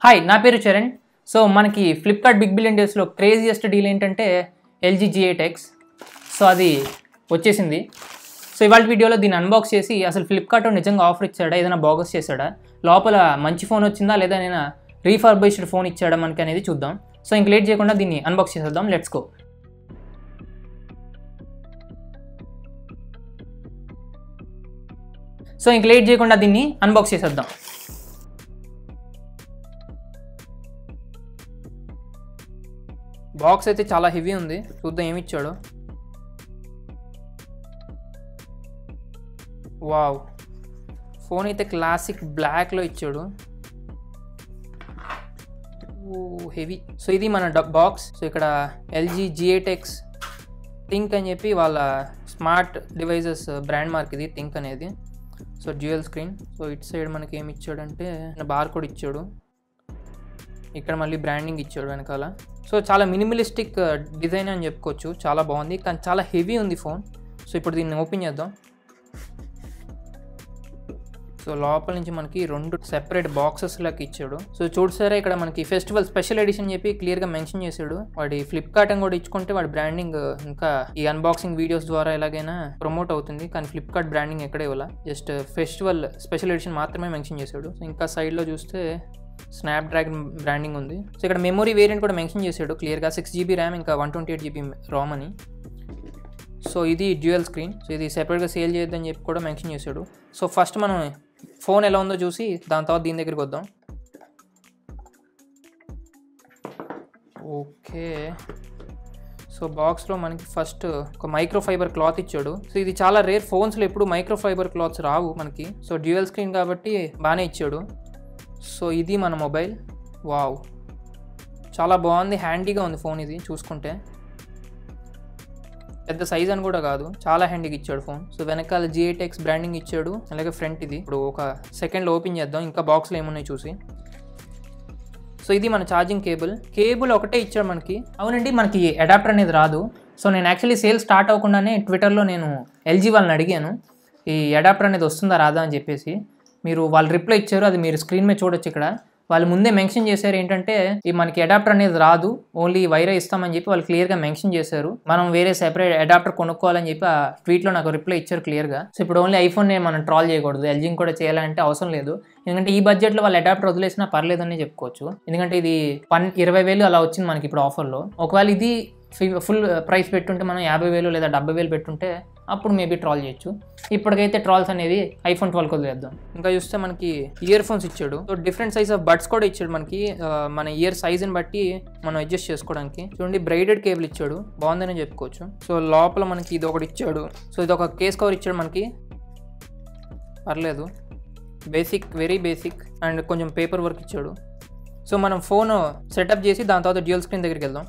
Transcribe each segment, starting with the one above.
hi నా పేరు Charan so మనకి ఫ్లిప్కార్ట్ బిగ్ బిలియన్ డేస్లో క్రేజియస్ట్ డీల్ ఏంటంటే LG G eight X so అది వచ్చేసింది సో ఇవాళ వీడియోలో దీన్ని అన్బాక్స్ చేసి అసలు ఫ్లిప్కార్ట్ నిజంగా ఆఫర్ ఇచ్చాడా ఏదైనా బాగస్ చేశాడా లోపల మంచి ఫోన్ వచ్చిందా లేదా నేను రీఫర్బిష్డ్ ఫోన్ ఇచ్చాడా మనకి అనేది చూద్దాం సో ఇంక లేట్ చేయకుండా దీన్ని అన్బాక్స్ చేసేద్దాం లెట్స్ గో సో ఇంక లేట్ చేయకుండా దీన్ని అన్బాక్స్ చేసేద్దాం బాక్స్ అయితే చాలా హెవీ ఉంది చూద్దాం ఏమి ఇచ్చాడు వావ్ ఫోన్ అయితే క్లాసిక్ బ్లాక్లో ఇచ్చాడు ఓ హెవీ సో ఇది మన బాక్స్ సో ఇక్కడ ఎల్జీ జిఏటెక్స్ థింక్ అని చెప్పి వాళ్ళ స్మార్ట్ డివైజెస్ బ్రాండ్ మార్క్ ఇది థింక్ అనేది సో డ్యూయల్ స్క్రీన్ సో ఇటు సైడ్ మనకి ఏమి ఇచ్చాడంటే బార్ కోడ్ ఇచ్చాడు ఇక్కడ మళ్ళీ బ్రాండింగ్ ఇచ్చాడు వెనకాల సో చాలా మినిమలిస్టిక్ డిజైన్ అని చెప్పుకోవచ్చు చాలా బాగుంది కానీ చాలా హెవీ ఉంది ఫోన్ సో ఇప్పుడు దీన్ని ఓపెన్ చేద్దాం సో లోపల నుంచి మనకి రెండు సెపరేట్ బాక్సెస్ లాగా ఇచ్చాడు సో చూడసారా ఇక్కడ మనకి ఫెస్టివల్ స్పెషల్ ఎడిషన్ చెప్పి క్లియర్గా మెన్షన్ చేశాడు వాడి ఫ్లిప్కార్ట్ అని కూడా ఇచ్చుకుంటే వాడి బ్రాండింగ్ ఇంకా ఈ అన్బాక్సింగ్ వీడియోస్ ద్వారా ఎలాగైనా ప్రమోట్ అవుతుంది కానీ ఫ్లిప్కార్ట్ బ్రాండింగ్ ఎక్కడే ఇవ్వాల జస్ట్ ఫెస్టివల్ స్పెషల్ ఎడిషన్ మాత్రమే మెన్షన్ చేశాడు సో ఇంకా సైడ్లో చూస్తే స్నాప్ డ్రాగన్ బ్రాండింగ్ ఉంది సో ఇక్కడ మెమొరీ వేరియంట్ కూడా మెన్షన్ చేశాడు క్లియర్గా సిక్స్ జీబీ ర్యామ్ ఇంకా one twenty eight GB RAM అని సో ఇది డ్యూయల్ స్క్రీన్ సో ఇది సెపరేట్గా సేల్ చేయొద్దని చెప్పి కూడా మెన్షన్ చేశాడు సో ఫస్ట్ మనం ఫోన్ ఎలా ఉందో చూసి దాని తర్వాత దీని దగ్గరికి వద్దాం ఓకే సో బాక్స్లో మనకి ఫస్ట్ ఒక మైక్రో ఫైబర్ క్లాత్ ఇచ్చాడు సో ఇది చాలా రేర్ ఫోన్స్లో ఎప్పుడు మైక్రో ఫైబర్ క్లాత్స్ రావు మనకి సో డ్యూయల్ స్క్రీన్ కాబట్టి బాగానే ఇచ్చాడు సో ఇది మన మొబైల్ వావ్ చాలా బాగుంది హ్యాండీగా ఉంది ఫోన్ ఇది చూసుకుంటే పెద్ద సైజ్ అని కూడా కాదు చాలా హ్యాండీగా ఇచ్చాడు ఫోన్ సో వెనకాల జిఐటెక్స్ బ్రాండింగ్ ఇచ్చాడు అలాగే ఫ్రంట్ ఇది ఇప్పుడు ఒక సెకండ్లో ఓపెన్ చేద్దాం ఇంకా బాక్స్లో ఏమున్నాయి చూసి సో ఇది మన ఛార్జింగ్ కేబుల్ కేబుల్ ఒకటే ఇచ్చాడు మనకి అవునండి మనకి అడాప్టర్ అనేది రాదు సో నేను యాక్చువల్లీ సేల్ స్టార్ట్ అవ్వకుండానే ట్విట్టర్లో నేను ఎల్జీ వాళ్ళని అడిగాను ఈ అడాప్టర్ అనేది వస్తుందా రాదా అని చెప్పేసి మీరు వాళ్ళు రిప్లై ఇచ్చారు అది మీరు స్క్రీన్ మీద చూడొచ్చు ఇక్కడ వాళ్ళు ముందే మెన్షన్ చేశారు ఏంటంటే ఈ మనకి అడాప్టర్ అనేది రాదు ఓన్లీ వైరే ఇస్తామని చెప్పి వాళ్ళు క్లియర్గా మెన్షన్ చేశారు మనం వేరే సెపరేట్ అడాప్టర్ కొనుక్కోవాలని చెప్పి ఆ ట్వీట్లో నాకు రిప్లై ఇచ్చారు క్లియర్గా సో ఇప్పుడు ఓన్లీ ఐఫోన్ మనం ట్రాల్ చేయకూడదు ఎల్జీని కూడా చేయాలంటే అవసరం లేదు ఎందుకంటే ఈ బడ్జెట్లో వాళ్ళు అడాప్టర్ వదిలేసినా పర్లేదని చెప్పుకోవచ్చు ఎందుకంటే ఇది పన్ ఇరవై వేలు అలా వచ్చింది మనకి ఇప్పుడు ఆఫర్లో ఒకవేళ ఇది ఫుల్ ప్రైస్ పెట్టుంటే మనం యాభై వేలు లేదా డెబ్బై వేలు పెట్టుంటే అప్పుడు మేబీ ట్రాల్ చేయొచ్చు ఇప్పటికైతే ట్రాల్స్ అనేది ఐఫోన్ ట్వెల్వ్ వదిలేద్దాం ఇంకా చూస్తే మనకి ఇయర్ ఫోన్స్ ఇచ్చాడు so different size of buds కూడా ఇచ్చాడు మనకి ఆ, మన ఇయర్ సైజ్ని బట్టి మనం అడ్జస్ట్ చేసుకోవడానికి చూడండి బ్రైడెడ్ కేబుల్ ఇచ్చాడు బాగుందని చెప్పుకోవచ్చు సో లోపల మనకి ఇది ఒకటి ఇచ్చాడు సో ఇది ఒక కేస్ కవర్ ఇచ్చాడు మనకి పర్లేదు బేసిక్ వెరీ బేసిక్ అండ్ కొంచెం పేపర్ వర్క్ ఇచ్చాడు సో మనం ఫోన్ సెటప్ చేసి దాని తర్వాత డ్యూయల్ స్క్రీన్ దగ్గరికి వెళ్దాం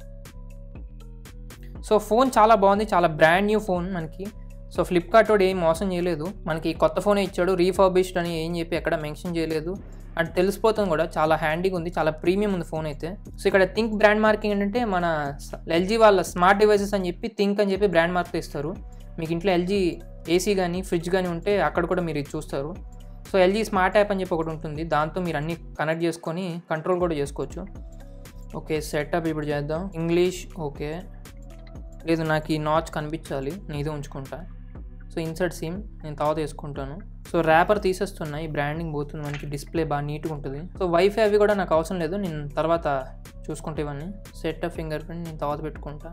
సో ఫోన్ చాలా బాగుంది చాలా బ్రాండ్ న్యూ ఫోన్ మనకి సో ఫ్లిప్కార్ట్ వాడు ఏం మోసం చేయలేదు మనకి కొత్త ఫోనే ఇచ్చాడు రీఫర్బిష్డ్ అని ఏం చెప్పి ఎక్కడ మెన్షన్ చేయలేదు అండ్ తెలిసిపోతుంది కూడా చాలా హ్యాండీగా ఉంది చాలా ప్రీమియం ఉంది ఫోన్ అయితే సో ఇక్కడ థింక్ బ్రాండ్ మార్కింగ్ ఏంటంటే మన ఎల్జీ వాళ్ళ స్మార్ట్ డివైసెస్ అని చెప్పి థింక్ అని చెప్పి బ్రాండ్ మార్క్ ఇస్తారు మీకు ఇంట్లో ఎల్జీ ఏసీ కానీ ఫ్రిడ్జ్ కానీ ఉంటే అక్కడ కూడా మీరు ఇది చూస్తారు సో ఎల్జీ స్మార్ట్ యాప్ అని చెప్పి ఒకటి ఉంటుంది దాంతో మీరు అన్ని కనెక్ట్ చేసుకొని కంట్రోల్ కూడా చేసుకోవచ్చు ఓకే సెటప్ ఇప్పుడు చేద్దాం ఇంగ్లీష్ ఓకే లేదు నాకు ఈ నాచ్ కనిపించాలి నేను ఇదే ఉంచుకుంటా సో ఇన్సర్ట్ సిమ్ నేను తర్వాత వేసుకుంటాను సో ర్యాపర్ తీసేస్తున్నా ఈ బ్రాండింగ్ పోతుంది మనకి డిస్ప్లే బాగా నీట్గా ఉంటుంది సో వైఫై అవి కూడా నాకు అవసరం లేదు నేను తర్వాత చూసుకుంటే ఇవన్నీ సెట్ ఆఫ్ ఫింగర్ ప్రింట్ నేను తర్వాత పెట్టుకుంటా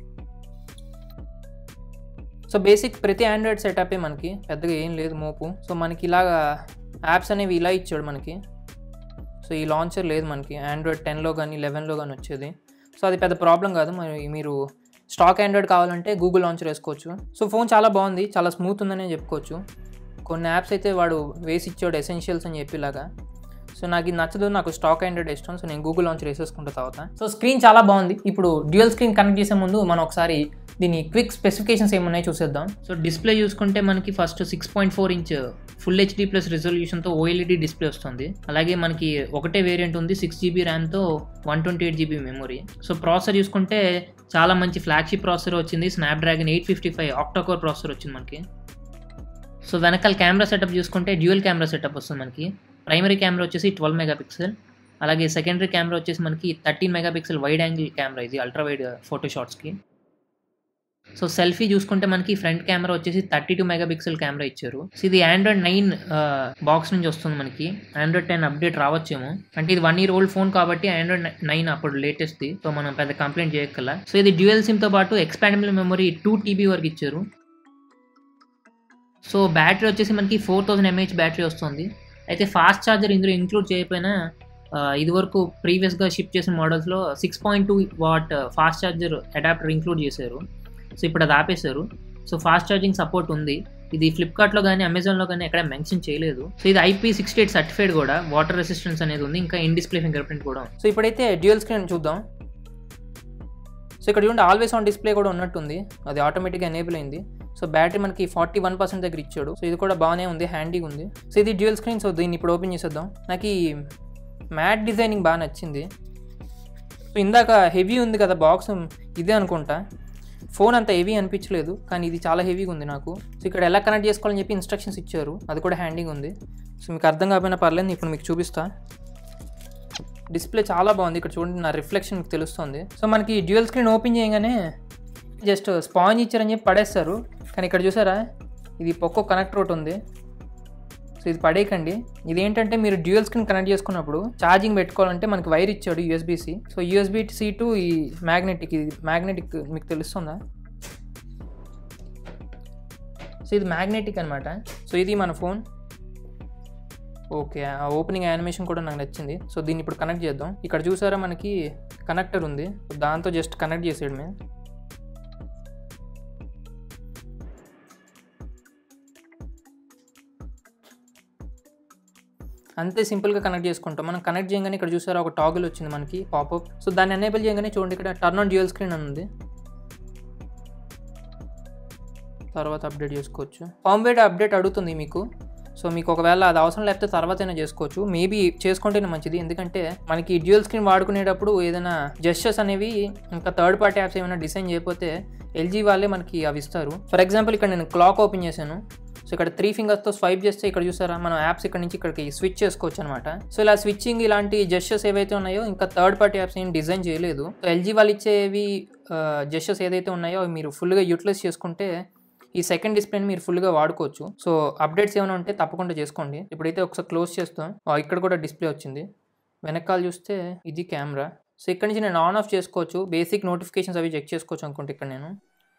సో బేసిక్ ప్రతి ఆండ్రాయిడ్ సెటప్పే మనకి పెద్దగా ఏం లేదు మోపు సో మనకి ఇలాగా యాప్స్ అనేవి ఇలా ఇచ్చాడు మనకి సో ఈ లాంచర్ లేదు మనకి ఆండ్రాయిడ్ టెన్లో కానీ లెవెన్లో కానీ వచ్చేది సో అది పెద్ద ప్రాబ్లం కాదు మరి మీరు స్టాక్ ఆండ్రాయిడ్ కావాలంటే గూగుల్ లాంచర్ వేసుకోవచ్చు సో ఫోన్ చాలా బాగుంది చాలా స్మూత్ ఉందనే చెప్పుకోవచ్చు కొన్ని యాప్స్ అయితే వాడు వేసి ఇచ్చాడు ఎసెన్షియల్స్ అని చెప్పేలాగా సో నాకు ఇది నచ్చదు నాకు స్టాక్ ఆండ్రాయిడ్ ఇష్టం సో నేను గూగుల్ లాంచర్ వేసేసుకుంటా తర్వాత సో స్క్రీన్ చాలా బాగుంది ఇప్పుడు డ్యూయల్ స్క్రీన్ కనెక్ట్ చేసే ముందు మనం ఒకసారి దీని క్విక్ స్పెసిఫికేషన్స్ ఏమున్నాయో చూసేద్దాం సో డిస్ప్లే చూసుకుంటే మనకి first six point four inch full HD plus రిజల్యూషన్తో ఓఎల్ఈడి డిస్ప్లే వస్తుంది అలాగే మనకి ఒకటే వేరియంట్ ఉంది సిక్స్ జీబీ ర్యామ్తో one twenty eight GB memory so processor చూసుకుంటే చాలా మంచి ఫ్లాగ్షిప్ ప్రాసెసర్ వచ్చింది Snapdragon eight fifty five octacore processor వచ్చింది మనకి సో వెనకాల కెమెరా సెటప్ చూసుకుంటే డ్యూయల్ కెమెరా సెటప్ వస్తుంది మనకి ప్రైమరీ కెమెరా వచ్చేసి ట్వెల్వ్ మెగా పిక్సెల్ అలాగే సెకండరీ కెమెరా వచ్చేసి మనకి thirteen megapixel wide angle camera ఇది అల్ట్రా వైడ్ ఫోటో షాట్స్కి సో సెల్ఫీ చూసుకుంటే మనకి ఫ్రంట్ కెమెరా వచ్చేసి థర్టీ టూ మెగాపిక్సెల్ కెమెరా ఇచ్చారు సో ఇది ఆండ్రాయిడ్ నైన్ బాక్స్ నుంచి వస్తుంది మనకి ఆండ్రాయిడ్ టెన్ అప్డేట్ రావచ్చేమో అంటే ఇది వన్ ఇయర్ ఓల్డ్ ఫోన్ కాబట్టి ఆండ్రాయిడ్ నైన్ అప్పుడు లేటెస్ట్ది సో మనం పెద్ద కంప్లైంట్ చేయక్కల సో ఇది డ్యూయల్ సిమ్తో పాటు ఎక్స్పాండబుల్ మెమరీ టూ టీబీ వరకు ఇచ్చారు సో బ్యాటరీ వచ్చేసి మనకి ఫోర్ థౌసండ్ ఎంఏహెచ్ బ్యాటరీ వస్తుంది అయితే ఫాస్ట్ ఛార్జర్ ఇందులో ఇంక్లూడ్ చేయకపోయినా ఇదివరకు ప్రీవియస్గా షిప్ చేసిన మోడల్స్లో six point two watt fast charger adapter include చేశారు సో ఇప్పుడు అది ఆపేశారు సో ఫాస్ట్ ఛార్జింగ్ సపోర్ట్ ఉంది ఇది ఫ్లిప్కార్ట్లో కానీ అమెజాన్లో కానీ ఎక్కడ మెన్షన్ చేయలేదు సో ఇది ఐపీ సిక్స్టీ ఎయిట్ సర్టిఫైడ్ కూడా వాటర్ రెసిస్టెన్స్ అనేది ఉంది ఇంకా ఇన్ డిస్ప్లే ఫింగర్ ప్రింట్ కూడా సో ఇప్పుడైతే డ్యూయల్ స్క్రీన్ చూద్దాం సో ఇక్కడ చూడండి ఆల్వేస్ ఆన్ డిస్ప్లే కూడా ఉన్నట్టుంది అది ఆటోమేటిక్గా ఎనేబుల్ అయింది సో బ్యాటరీ మనకి ఫార్టీ వన్ పర్సెంట్ దగ్గర ఇచ్చాడు సో ఇది కూడా బాగానే ఉంది హ్యాండీగా ఉంది సో ఇది డ్యూయల్ స్క్రీన్ సో దీన్ని ఇప్పుడు ఓపెన్ చేసేద్దాం నాకు ఈ మ్యాట్ డిజైనింగ్ బాగా నచ్చింది సో ఇందాక హెవీ ఉంది కదా బాక్స్ ఇదే అనుకుంటా ఫోన్ అంత హెవీ అనిపించలేదు కానీ ఇది చాలా హెవీగా ఉంది నాకు సో ఇక్కడ ఎలా కనెక్ట్ చేసుకోవాలని చెప్పి ఇన్స్ట్రక్షన్స్ ఇచ్చారు అది కూడా హ్యాండింగ్ ఉంది సో మీకు అర్థం కాకపోయినా పర్లేదు ఇప్పుడు మీకు చూపిస్తా డిస్ప్లే చాలా బాగుంది ఇక్కడ చూడండి నా రిఫ్లెక్షన్ మీకు తెలుస్తుంది సో మనకి డ్యూయల్ స్క్రీన్ ఓపెన్ చేయగానే జస్ట్ స్పాంజ్ ఇచ్చారని చెప్పి పడేస్తారు కానీ ఇక్కడ చూసారా ఇది పొక్కో కనెక్టర్ ఒకటి ఉంది సో ఇది పడేయకండి ఇది ఏంటంటే మీరు డ్యూయల్ స్క్రీన్ కనెక్ట్ చేసుకున్నప్పుడు ఛార్జింగ్ పెట్టుకోవాలంటే మనకి వైర్ ఇచ్చాడు USB C so USB C to ఈ మ్యాగ్నెటిక్ ఇది మ్యాగ్నెటిక్ మీకు తెలుస్తుందా సో ఇది మ్యాగ్నెటిక్ అనమాట సో ఇది మన ఫోన్ ఓకే ఆ ఓపెనింగ్ యానిమేషన్ కూడా నాకు నచ్చింది సో దీన్ని ఇప్పుడు కనెక్ట్ చేద్దాం ఇక్కడ చూసారా మనకి కనెక్టర్ ఉంది దాంతో జస్ట్ కనెక్ట్ చేసేయడమే అంతే సింపుల్గా కనెక్ట్ చేసుకుంటాం మనం కనెక్ట్ చేయగానే ఇక్కడ చూసారా ఒక టాగుల్ వచ్చింది మనకి పాపప్ సో దాన్ని ఎనేబుల్ చేయగానే చూడండి ఇక్కడ టర్న్ ఆన్ డ్యూయల్ స్క్రీన్ అని ఉంది తర్వాత అప్డేట్ చేసుకోవచ్చు ఫామ్వేడ్ అప్డేట్ అడుగుతుంది మీకు సో మీకు ఒకవేళ అది అవసరం లేకపోతే తర్వాతైనా చేసుకోవచ్చు మేబీ చేసుకుంటేనే మంచిది ఎందుకంటే మనకి డ్యూయల్ స్క్రీన్ వాడుకునేటప్పుడు ఏదైనా జెస్టర్స్ అనేవి ఇంకా థర్డ్ పార్టీ యాప్స్ ఏమైనా డిజైన్ చేయకపోతే ఎల్జీ వాళ్ళే మనకి అవి ఇస్తారు ఫర్ ఎగ్జాంపుల్ ఇక్కడ నేను క్లాక్ ఓపెన్ చేశాను సో ఇక్కడ త్రీ ఫింగర్స్తో స్వైప్ చేస్తే ఇక్కడ చూసారా మనం యాప్స్ ఇక్కడ నుంచి ఇక్కడికి స్విచ్ చేసుకోవచ్చు అనమాట సో ఇలా స్విచ్చింగ్ ఇలాంటి జెస్టర్స్ ఏవైతే ఉన్నాయో ఇంకా థర్డ్ పార్టీ యాప్స్ ఏం డిజైన్ చేయలేదు సో ఎల్జీ వాళ్ళు ఇచ్చేవి జెస్టర్స్ ఏదైతే ఉన్నాయో అవి మీరు ఫుల్గా యూటిలైజ్ చేసుకుంటే ఈ సెకండ్ డిస్ప్లేని మీరు ఫుల్గా వాడుకోవచ్చు సో అప్డేట్స్ ఏమైనా ఉంటే తప్పకుండా చేసుకోండి ఇప్పుడైతే ఒకసారి క్లోజ్ చేస్తాం ఆ, ఇక్కడ కూడా డిస్ప్లే వచ్చింది వెనకాల చూస్తే ఇది కెమెరా సో ఇక్కడ నుంచి నేను ఆన్ ఆఫ్ చేసుకోవచ్చు బేసిక్ నోటిఫికేషన్స్ అవి చెక్ చేసుకోవచ్చు అనుకుంటే ఇక్కడ నేను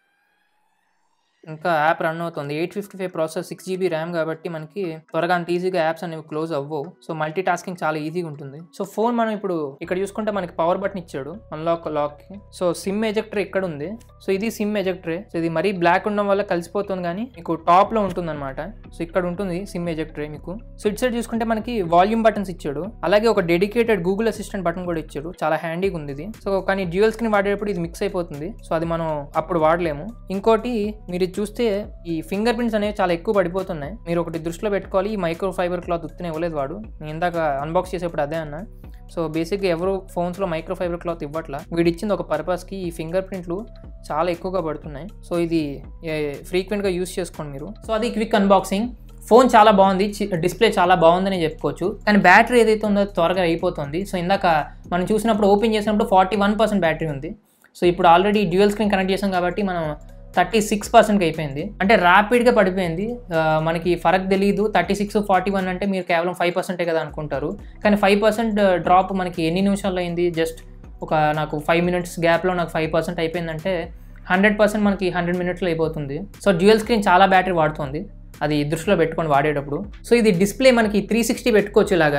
ఇంకా యాప్ రన్ అవుతుంది eight fifty five process six GB RAM కాబట్టి మనకి త్వరగా అంత ఈజీగా యాప్స్ అనేవి క్లోజ్ అవ్వవు సో మల్టీ టాస్కింగ్ చాలా ఈజీగా ఉంటుంది సో ఫోన్ మనం ఇప్పుడు ఇక్కడ చూసుకుంటే మనకి పవర్ బటన్ ఇచ్చాడు అన్లాక్ లాక్కి సో సిమ్ ఎజెక్టర్ ఇక్కడ ఉంది సో ఇది సిమ్ ఎజెక్టరే సో ఇది మరీ బ్లాక్ ఉండడం వల్ల కలిసిపోతుంది కానీ మీకు టాప్లో ఉంటుంది అనమాట సో ఇక్కడ ఉంటుంది సిమ్ ఎజెక్టరే మీకు సో ఇటు సైడ్ చూసుకుంటే మనకి వాల్యూమ్ బటన్స్ ఇచ్చాడు అలాగే ఒక డెడికేటెడ్ గూగుల్ అసిస్టెంట్ బటన్ కూడా ఇచ్చాడు చాలా హ్యాండీగా ఉంది ఇది సో కానీ డ్యూయల్ స్క్రీన్ వాడేటప్పుడు ఇది మిక్స్ అయిపోతుంది సో అది మనం అప్పుడు వాడలేము ఇంకోటి మీరు ఇది చూస్తే ఈ ఫింగర్ ప్రింట్స్ అనేవి చాలా ఎక్కువ పడిపోతున్నాయి మీరు ఒకటి దృష్టిలో పెట్టుకోవాలి ఈ మైక్రో ఫైబర్ క్లాత్ ఉత్తిన ఇవ్వలేదు వాడు నేను ఇందాక అన్బాక్స్ చేసేప్పుడు అదే అన్నా సో బేసిక్గా ఎవరు ఫోన్స్లో మైక్రో ఫైబర్ క్లాత్ ఇవ్వట్లా వీడు ఇచ్చింది ఒక పర్పస్కి ఈ ఫింగర్ ప్రింట్లు చాలా ఎక్కువగా పడుతున్నాయి సో ఇది ఫ్రీక్వెంట్గా యూస్ చేసుకోండి మీరు సో అది క్విక్ అన్బాక్సింగ్ ఫోన్ చాలా బాగుంది డిస్ప్లే చాలా బాగుందని చెప్పుకోవచ్చు కానీ బ్యాటరీ ఏదైతే ఉందో త్వరగా అయిపోతుంది సో ఇందాక మనం చూసినప్పుడు ఓపెన్ చేసినప్పుడు ఫార్టీ వన్ పర్సెంట్ బ్యాటరీ ఉంది సో ఇప్పుడు ఆల్రెడీ డ్యూయల్ స్క్రీన్ కనెక్ట్ చేసాం కాబట్టి మనం థర్టీ సిక్స్ పర్సెంట్కి అయిపోయింది అంటే ర్యాపిడ్గా పడిపోయింది ఆ, మనకి ఫరక్ తెలియదు థర్టీ సిక్స్ ఫార్టీ వన్ అంటే మీరు కేవలం ఫైవ్ పర్సెంటే కదా అనుకుంటారు కానీ ఫైవ్ పర్సెంట్ డ్రాప్ మనకి ఎన్ని నిమిషాల్లో అయింది జస్ట్ ఒక నాకు ఫైవ్ మినిట్స్ గ్యాప్లో నాకు ఫైవ్ పర్సెంట్ అయిపోయిందంటే హండ్రెడ్ పర్సెంట్ మనకి హండ్రెడ్ మినిట్స్లో అయిపోతుంది సో డ్యూయల్ స్క్రీన్ చాలా బ్యాటరీ వాడుతుంది అది దృష్టిలో పెట్టుకొని వాడేటప్పుడు సో ఇది డిస్ప్లే మనకి త్రీ సిక్స్టీ పెట్టుకోవచ్చు ఇలాగా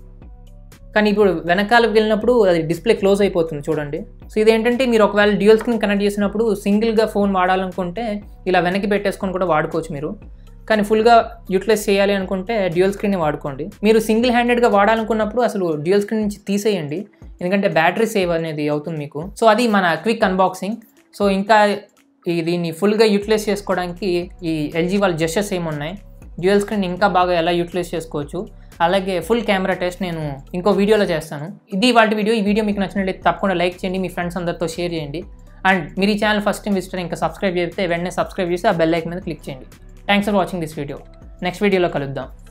కానీ ఇప్పుడు వెనకాలకు వెళ్ళినప్పుడు అది డిస్ప్లే క్లోజ్ అయిపోతుంది చూడండి సో ఇదేంటంటే మీరు ఒకవేళ డ్యూయల్ స్క్రీన్ కనెక్ట్ చేసినప్పుడు సింగిల్గా ఫోన్ వాడాలనుకుంటే ఇలా వెనక్కి పెట్టేసుకొని కూడా వాడుకోవచ్చు మీరు కానీ ఫుల్గా యూటిలైజ్ చేయాలి అనుకుంటే డ్యూయల్ స్క్రీన్ వాడుకోండి మీరు సింగిల్ హ్యాండెడ్గా వాడాలనుకున్నప్పుడు అసలు డ్యూయల్ స్క్రీన్ నుంచి తీసేయండి ఎందుకంటే బ్యాటరీ సేవ్ అనేది అవుతుంది మీకు సో అది మన క్విక్ అన్బాక్సింగ్ సో ఇంకా ఈ దీన్ని ఫుల్గా యూటిలైజ్ చేసుకోవడానికి ఈ ఎల్జీ వాళ్ళ జెస్టర్స్ ఏమున్నాయి డ్యూయల్ స్క్రీన్ ఇంకా బాగా ఎలా యూటిలైజ్ చేసుకోవచ్చు అలాగే ఫుల్ కెమెరా టెస్ట్ నేను ఇంకో వీడియోలో చేస్తాను ఇది వాటి వీడియో ఈ వీడియో మీకు నచ్చినట్లయితే తప్పకుండా లైక్ చేయండి మీ ఫ్రెండ్స్ అందరితో షేర్ చేయండి అండ్ మీరు ఈ ఛానల్ ఫస్ట్ టైం విజిటర్ ఇంకా సబ్స్క్రైబ్ చేస్తే వెంటనే సబ్స్క్రైబ్ చేసి ఆ బెల్ ఐకన్ మీద క్లిక్ చేయండి thanks for watching this video next వీడియోలో కలుద్దాం